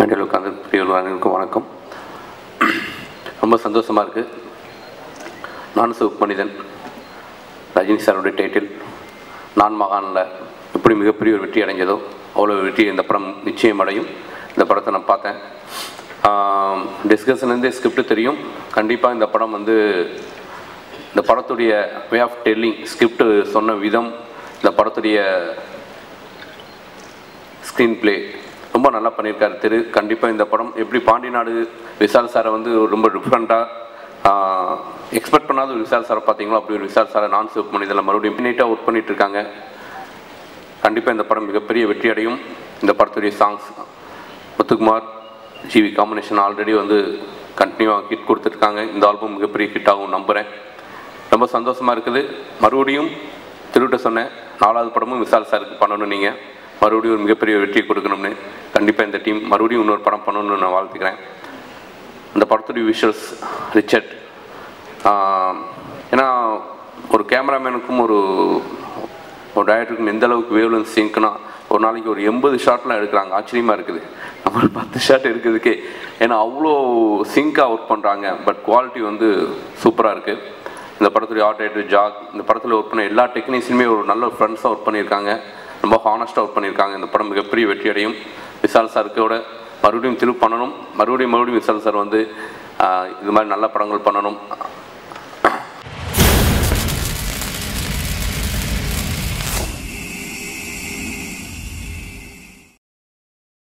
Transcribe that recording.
மேடையில் உட்காந்து பெரியவர்களுக்கும் வணக்கம் ரொம்ப சந்தோஷமாக இருக்குது நான் சிவப்பு மனிதன் ரஜினி சாருடைய டைட்டில் நான் மகானில் எப்படி மிகப்பெரிய ஒரு வெற்றி அடைஞ்சதோ அவ்வளோ வெற்றி இந்த படம் நிச்சயம் அடையும் இந்த படத்தை நான் பார்த்தேன் டிஸ்கஷன்லேருந்தே ஸ்கிரிப்ட் தெரியும் கண்டிப்பாக இந்த படம் வந்து இந்த படத்துடைய வே ஆஃப் டெல்லிங் ஸ்கிரிப்ட் சொன்ன விதம் இந்த படத்துடைய ஸ்க்ரீன் ப்ளே ரொம்ப நல்லா பண்ணியிருக்காரு திரு கண்டிப்பாக இந்த படம் எப்படி பாண்டி நாடு விஷால் சாரை வந்து ரொம்ப டிஃப்ரெண்ட்டாக எக்ஸ்பெக்ட் பண்ணாத ஒரு விஷால் சாரை பார்த்தீங்களோ அப்படி ஒரு விஷால் சாரை நான் சிவப் பண்ணி இதில் மறுபடியும் நீட்டாக ஒர்க் பண்ணிட்டு இருக்காங்க கண்டிப்பாக இந்த படம் மிகப்பெரிய வெற்றி அடையும் இந்த படத்துடைய songs Muthukumar GV combination already வந்து கண்டினியூவாக ஹிட் கொடுத்துருக்காங்க இந்த ஆல்பம் மிகப்பெரிய ஹிட் ஆகும் நம்புகிறேன் ரொம்ப சந்தோஷமாக இருக்குது மறுபடியும் திருவிட்ட சொன்னேன் நாலாவது படமும் விசால் சாருக்கு பண்ணணும் நீங்கள் மறுபடியும் ஒரு மிகப்பெரிய வெற்றி கொடுக்கணும்னு கண்டிப்பாக இந்த டீம் மறுபடியும் இன்னொரு படம் பண்ணணும்னு நான் வாழ்த்துக்கிறேன் இந்த படத்துடைய விஷுவல்ஸ் ரிச்சர்ட் ஆஹ், ஏன்னா ஒரு கேமராமேனுக்கும் ஒரு ஒரு டைரக்டருக்கும் எந்த அளவுக்கு வேவ்லன்ஸ் சிங்க்னா ஒரு நாளைக்கு ஒரு எண்பது ஷாட்லாம் எடுக்கிறாங்க ஆச்சரியமாக இருக்குது நம்ம ஒரு பத்து ஷாட் இருக்குதுக்கே ஏன்னா அவ்வளோ சிங்காக ஒர்க் பண்ணுறாங்க பட் குவாலிட்டி வந்து சூப்பராக இருக்குது இந்த படத்துடைய ஆர்ட் ரைட்டர் ஜாக் இந்த படத்தில் ஒர்க் பண்ண எல்லா டெக்னீஷியனுமே ஒரு நல்ல ஃப்ரெண்ட்ஸாக ஒர்க் பண்ணியிருக்காங்க ரொம்ப ஹானஸ்ட்டாக ஒர்க் பண்ணியிருக்காங்க இந்த படம் மிகப்பெரிய வெற்றி அடையும் விஷால் சாருக்கோட மறுபடியும் திரும்ப பண்ணணும் மறுபடியும் மறுபடியும் விஷால் சார் வந்து ஆஹ், இது மாதிரி நல்ல படங்கள் பண்ணணும்